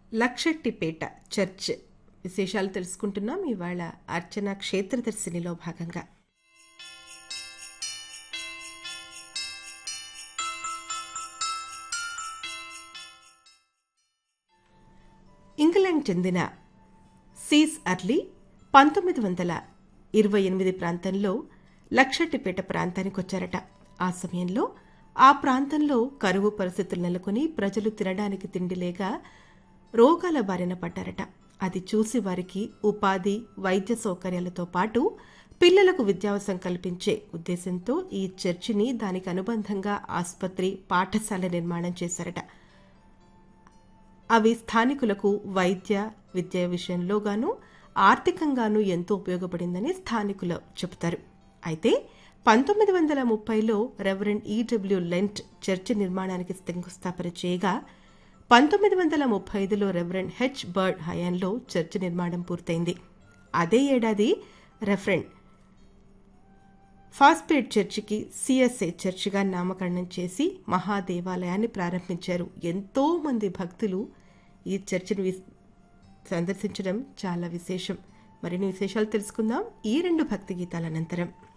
Luxettipet church విశేషాలు తెలుసుకుంటున్నాం ఇవాళ అర్చన క్షేత్రదర్శినిలో భాగంగా ఇంగ్లాండ్ చెందిన సీస్ అర్లీ పంతొమ్మిది వందల ఇరవై ఎనిమిది ప్రాంతంలో లక్షటిపేట ప్రాంతానికి వచ్చారట ఆ సమయంలో ఆ ప్రాంతంలో కరువు పరిస్థితులు నెలకొని ప్రజలు తినడానికి తిండి లేక రోగాల బారిన పడ్డారట అది చూసి వారికి ఉపాధి వైద్య సౌకర్యాలతో పాటు పిల్లలకు విద్యావసం కల్పించే ఉద్దేశంతో ఈ చర్చిని దానికి అనుబంధంగా ఆసుపత్రి పాఠశాల నిర్మాణం చేశారట అవి స్థానికులకు వైద్య విద్య విషయంలో గాను ఆర్థికంగానూ ఎంతో ఉపయోగపడిందని స్థానికులు చెబుతారు అయితే పంతొమ్మిది వందల ముప్పైలో రెవరెండ్ ఈడబ్ల్యూ లెంట్ చర్చి నిర్మాణానికి శంకుస్థాపన చేయగా పంతొమ్మిది వందల ముప్పై ఐదులో రెవరెండ్ హెచ్ బర్డ్ హయాంలో చర్చి నిర్మాణం పూర్తయింది అదే ఏడాది రెఫరెండ్ ఫాస్పేట్ చర్చికి సిఎస్ఏ చర్చిగా నామకరణం చేసి మహాదేవాలయాన్ని ప్రారంభించారు ఎంతో మంది భక్తులు ఈ చర్చిని వి- సందర్శించడం చాలా విశేషం మరిన్ని విశేషాలు తెలుసుకుందాం ఈ రెండు భక్తి గీతాల అనంతరం